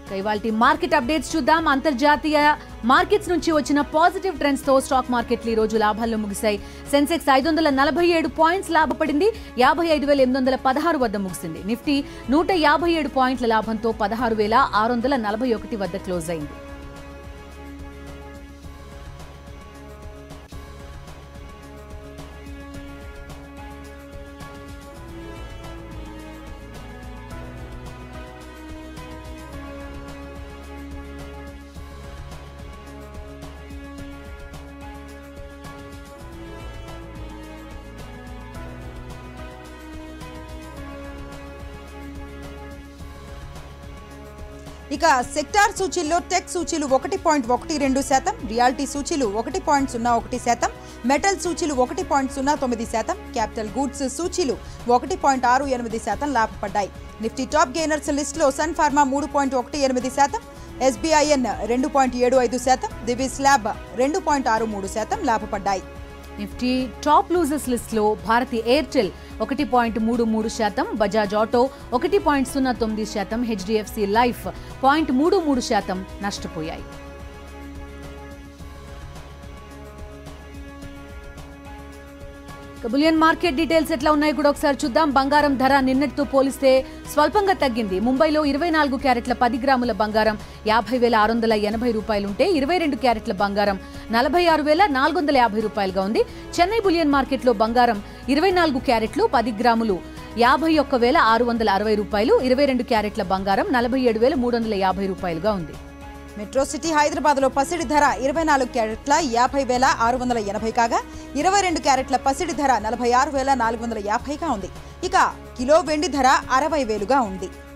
ఇవాళ market updates చూద్దాం అంతర్జాతీయ మార్కెట్స్ నుంచి వచ్చిన పాజిటివ్ ట్రెండ్స్ తో స్టాక్ మార్కెట్లు ఈ రోజు లాభాల్లో ముగిశాయి సెన్సెక్స్ ఐదు వందల నలభై ఏడు పాయింట్స్ లాభపడింది యాభై ఐదు వేల ఎనిమిది వందల పదహారు వద్ద ముగిసింది నిఫ్టీ నూట యాభై ఏడు పాయింట్ల లాభంతో పదహారు వేల ఆరు వందల నలభై ఒకటి వద్ద క్లోజ్ అయింది ఇక సెక్టార్ సూచీల్లో టెక్ సూచీలు ఒకటి పాయింట్ ఒకటి రెండు శాతం రియాలిటీ సూచీలు ఒకటి పాయింట్ సున్నా ఒకటి శాతం మెటల్ సూచీలు ఒకటి పాయింట్ సున్నా తొమ్మిది శాతం క్యాపిటల్ గూడ్స్ సూచీలు ఒకటి పాయింట్ ఆరు ఎనిమిది శాతం లాభపడ్డాయి నిఫ్టీ టాప్ గెయినర్స్ లిస్టులో సన్ ఫార్మా మూడు పాయింట్ ఒకటి ఎనిమిది శాతం ఎస్బీఐఎన్ రెండు పాయింట్ ఏడు ఐదు శాతం దివిస్ ల్యాబ్ రెండు పాయింట్ ఆరు మూడు శాతం లాభపడ్డాయి నిఫ్టీ టాప్ లూజర్స్ లిస్ట్ లో భారతి ఎయిర్టెల్ ఒకటి పాయింట్ మూడు మూడు శాతం బజాజ్ ఆటో ఒకటి పాయింట్ సున్నా తొమ్మిది శాతం హెచ్డిఎఫ్సి లైఫ్ పాయింట్ మూడు మూడు శాతం నష్టపోయాయి ఇక బులియన్ మార్కెట్ డీటెయిల్స్ ఎట్లా ఉన్నాయి కూడా ఒకసారి చూద్దాం బంగారం ధర నిన్నటితో పోలిస్తే స్వల్పంగా తగ్గింది ముంబైలో ఇరవై నాలుగు క్యారెట్ల పది గ్రాముల బంగారం యాభై వేల ఆరు వందల ఎనభై రూపాయలుంటే ఇరవై రెండు క్యారెట్ల బంగారం నలభై ఆరు వేల నాలుగు వందల యాభై రూపాయలుగా ఉంది చెన్నై బులియన్ మార్కెట్లో బంగారం ఇరవై నాలుగు క్యారెట్లు పది గ్రాములు యాభై ఒక్క వేల ఆరు వందల అరవై రూపాయలు ఇరవై రెండు క్యారెట్ల బంగారం నలభై ఏడు వేల మూడు వందల యాభై రూపాయలుగా ఉంది మెట్రో సిటీ హైదరాబాద్లో పసిడి ధర ఇరవై నాలుగు క్యారెట్ల యాభై వేల ఆరు వందల ఎనభై కాగా ఇరవై రెండు క్యారెట్ల పసిడి ధర నలభై ఆరు వేల నాలుగు వందల యాభైగా ఉంది ఇక కిలో వెండి ధర అరవై వేలుగా ఉంది